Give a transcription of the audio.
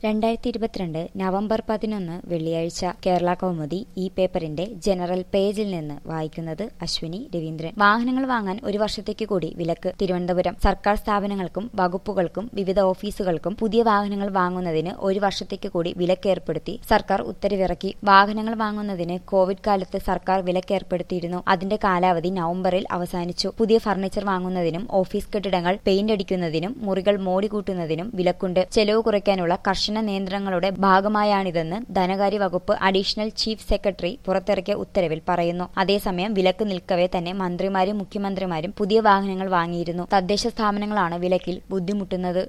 രണ്ടായിരത്തി ഇരുപത്തിരണ്ട് നവംബർ പതിനൊന്ന് വെള്ളിയാഴ്ച കേരള കൗമുദി ഈ പേപ്പറിന്റെ ജനറൽ പേജിൽ നിന്ന് വായിക്കുന്നത് അശ്വിനി രവീന്ദ്രൻ വാഹനങ്ങൾ വാങ്ങാൻ ഒരു വർഷത്തേക്ക് കൂടി വിലക്ക് തിരുവനന്തപുരം സർക്കാർ സ്ഥാപനങ്ങൾക്കും വകുപ്പുകൾക്കും വിവിധ ഓഫീസുകൾക്കും പുതിയ വാഹനങ്ങൾ വാങ്ങുന്നതിന് ഒരു വർഷത്തേക്ക് കൂടി വിലക്ക് ഏർപ്പെടുത്തി സർക്കാർ ഉത്തരവിറക്കി വാഹനങ്ങൾ വാങ്ങുന്നതിന് കോവിഡ് കാലത്ത് സർക്കാർ വിലക്ക് ഏർപ്പെടുത്തിയിരുന്നു അതിന്റെ കാലാവധി നവംബറിൽ അവസാനിച്ചു പുതിയ ഫർണിച്ചർ വാങ്ങുന്നതിനും ഓഫീസ് കെട്ടിടങ്ങൾ പെയിന്റ് അടിക്കുന്നതിനും മുറികൾ മോടി കൂട്ടുന്നതിനും വിലക്കുണ്ട് ചെലവ് കുറയ്ക്കാനുള്ള കർശന നിയന്ത്രണങ്ങളുടെ ഭാഗമായാണിതെന്ന് ധനകാര്യ വകുപ്പ് അഡീഷണൽ ചീഫ് സെക്രട്ടറി പുറത്തിറക്കിയ ഉത്തരവിൽ പറയുന്നു അതേസമയം വിലക്ക് നിൽക്കവെ തന്നെ മന്ത്രിമാരും മുഖ്യമന്ത്രിമാരും പുതിയ വാഹനങ്ങൾ വാങ്ങിയിരുന്നു തദ്ദേശ സ്ഥാപനങ്ങളാണ് വിലക്കിൽ ബുദ്ധിമുട്ടുന്നത്